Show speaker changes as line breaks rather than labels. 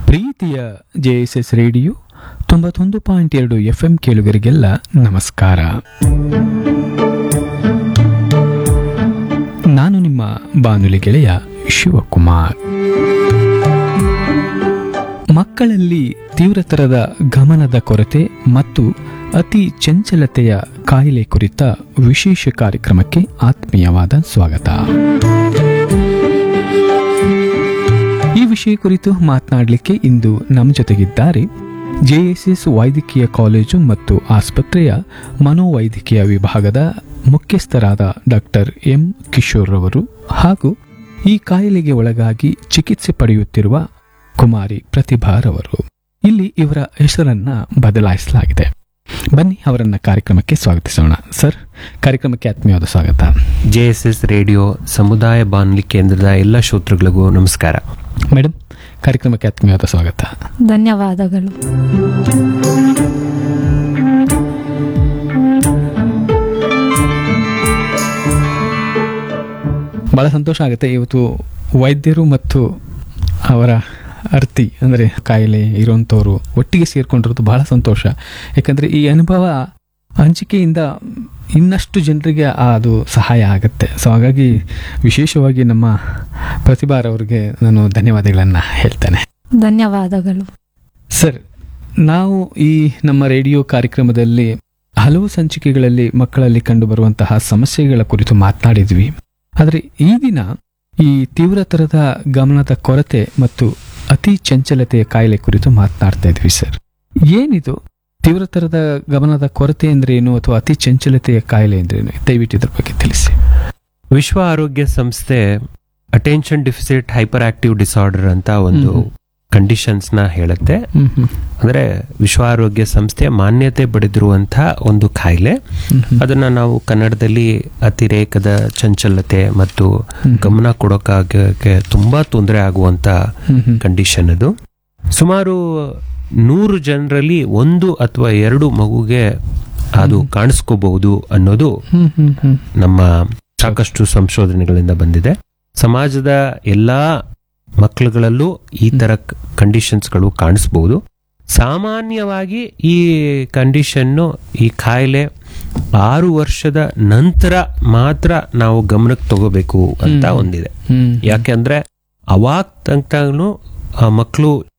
ಪ್ರೀತಿಯ J S S radio ತೊಂಬತ್ತೊಂದು point ಎರಡು ಎಫ್ ಎಂ ಕೇಳುಗರಿಗೆಲ್ಲ ನಮಸ್ಕಾರ ನಾನು ನಿಮ್ಮ ಬಾನುಲಿ ಗೆಳೆಯ ಶಿವಕುಮಾರ್ ಮಕ್ಕಳಲ್ಲಿ ತೀವ್ರತರದ ಗಮನದ ಕೊರತೆ ಮತ್ತು ಅತಿ ಚಂಚಲತೆಯ ಕಾಯಿಲೆ ಕುರಿತ ವಿಶೇಷ ಕಾರ್ಯಕ್ರಮಕ್ಕೆ ಆತ್ಮೀಯವಾದ ಸ್ವಾಗತ ಈ ವಿಷಯ ಕುರಿತು ಮಾತನಾಡಲಿಕ್ಕೆ ಇಂದು ನಮ್ಮ ಜೊತೆಗಿದ್ದಾರೆ ಜೆಎಸ್ಎಸ್ ವೈದ್ಯಕೀಯ ಕಾಲೇಜು ಮತ್ತು ಆಸ್ಪತ್ರೆಯ ಮನೋವೈದ್ಯಕೀಯ ವಿಭಾಗದ ಮುಖ್ಯಸ್ಥರಾದ ಡಾಕ್ಟರ್ ಎಂ ಕಿಶೋರ್ ರವರು ಹಾಗೂ ಈ ಕಾಯಿಲೆಗೆ ಒಳಗಾಗಿ ಚಿಕಿತ್ಸೆ ಪಡೆಯುತ್ತಿರುವ ಕುಮಾರಿ ಪ್ರತಿಭಾರವರು ಇಲ್ಲಿ ಇವರ ಹೆಸರನ್ನ ಬದಲಾಯಿಸಲಾಗಿದೆ ಬನ್ನಿ ಅವರನ್ನ ಕಾರ್ಯಕ್ರಮಕ್ಕೆ ಸ್ವಾಗತಿಸೋಣ ಸರ್ ಕಾರ್ಯಕ್ರಮಕ್ಕೆ ಆತ್ಮೀಯವಾದ ಸ್ವಾಗತ
ಜೆಎಸ್ಎಸ್ ರೇಡಿಯೋ ಸಮುದಾಯ ಬಾನುಲಿ ಕೇಂದ್ರದ ಎಲ್ಲ ಶ್ರೋತೃಗಳಿಗೂ ನಮಸ್ಕಾರ
ಮೇಡಮ್ ಕಾರ್ಯಕ್ರಮಕ್ಕೆ ಆತ್ಮೀಯವಾದ ಸ್ವಾಗತ
ಧನ್ಯವಾದಗಳು
ಬಹಳ ಸಂತೋಷ ಆಗುತ್ತೆ ಇವತ್ತು ವೈದ್ಯರು ಮತ್ತು ಅವರ ಅರ್ತಿ ಅಂದರೆ ಕಾಯಿಲೆ ಇರುವಂಥವ್ರು ಒಟ್ಟಿಗೆ ಸೇರ್ಕೊಂಡಿರೋದು ಬಹಳ ಸಂತೋಷ ಯಾಕಂದರೆ ಈ ಅನುಭವ ಹಂಚಿಕೆಯಿಂದ ಇನ್ನಷ್ಟು ಜನರಿಗೆ ಆ ಅದು ಸಹಾಯ ಆಗುತ್ತೆ ಸೊ ಹಾಗಾಗಿ ವಿಶೇಷವಾಗಿ ನಮ್ಮ ಪ್ರತಿಭಾರವರಿಗೆ ನಾನು ಧನ್ಯವಾದಗಳನ್ನು ಹೇಳ್ತೇನೆ
ಧನ್ಯವಾದಗಳು
ಸರ್ ನಾವು ಈ ನಮ್ಮ ರೇಡಿಯೋ ಕಾರ್ಯಕ್ರಮದಲ್ಲಿ ಹಲವು ಸಂಚಿಕೆಗಳಲ್ಲಿ ಮಕ್ಕಳಲ್ಲಿ ಕಂಡುಬರುವಂತಹ ಸಮಸ್ಯೆಗಳ ಕುರಿತು ಮಾತನಾಡಿದ್ವಿ ಆದರೆ ಈ ದಿನ ಈ ತೀವ್ರತರದ ಗಮನದ ಕೊರತೆ ಮತ್ತು ಅತಿ ಚಂಚಲತೆಯ ಕಾಯಿಲೆ ಕುರಿತು ಮಾತನಾಡ್ತಾ ಇದ್ವಿ ಸರ್ ಏನಿದು ತೀವ್ರತರದ ಗಮನದ ಕೊರತೆ ಅಂದ್ರೆ ಏನು ಅಥವಾ ಅತಿ ಚಂಚಲತೆಯ ಕಾಯಿಲೆ ಅಂದ್ರೇನು ದಯವಿಟ್ಟು ಇದ್ರ ಬಗ್ಗೆ ತಿಳಿಸಿ
ವಿಶ್ವ ಆರೋಗ್ಯ ಸಂಸ್ಥೆ attention deficit hyper active disorder ಅಂತ ಒಂದು
ಹ್ಮ್.
ಕಂಡೀಷನ್ಸ್ ನ ಹೇಳುತ್ತೆ
ಹ್ಮ್ ಹ್ಮ್
ಅಂದ್ರೆ ವಿಶ್ವ ಆರೋಗ್ಯ ಸಂಸ್ಥೆ ಮಾನ್ಯತೆ ಪಡೆದಿರುವಂತಹ ಒಂದು ಕಾಯಿಲೆ
ಹ್ಮ್ ಹ್ಮ್.
ಅದನ್ನ ನಾವು ಕನ್ನಡದಲ್ಲಿ ಅತಿರೇಕದ ಚಂಚಲತೆ ಮತ್ತು
ಹ್ಮ್.
ಗಮನ ಕೊಡೋಕ್ಕಾಗಕ್ಕೆ ತುಂಬಾ ತೊಂದರೆ ಆಗುವಂತ
ಹ್ಮ್ ಹ್ಮ್.
ಕಂಡೀಷನ್ ಅದು ಸುಮಾರು ನೂರು ಜನರಲ್ಲಿ ಒಂದು ಅಥವಾ ಎರಡು ಮಗುಗೆ ಅದು ಕಾಣಿಸ್ಕೋಬಹುದು ಅನ್ನೋದು
ಹ್ಮ್ ಹ್ಮ್ ಹ್ಮ್.
ನಮ್ಮ ಸಾಕಷ್ಟು ಸಂಶೋಧನೆಗಳಿಂದ ಬಂದಿದೆ ಸಮಾಜದ ಎಲ್ಲಾ ಮಕ್ಕಳುಗಳಲ್ಲೂ ಈ ತರ ಕಂಡೀಷನ್ಸ್ಗಳು ಕಾಣಿಸ್ಬಹುದು ಸಾಮಾನ್ಯವಾಗಿ ಈ ಕಂಡೀಷನ್ನು ಈ ಕಾಯಿಲೆ ಆರು ವರ್ಷದ ನಂತರ ಮಾತ್ರ ನಾವು ಗಮನಕ್ಕೆ ತಗೋಬೇಕು ಅಂತ
ಹ್ಮ್.
ಒಂದಿದೆ
ಹ್ಮ್.
ಯಾಕೆಂದ್ರೆ ಅವಾಗ ತನಕನೂ ಆ ಮಕ್ಕಳು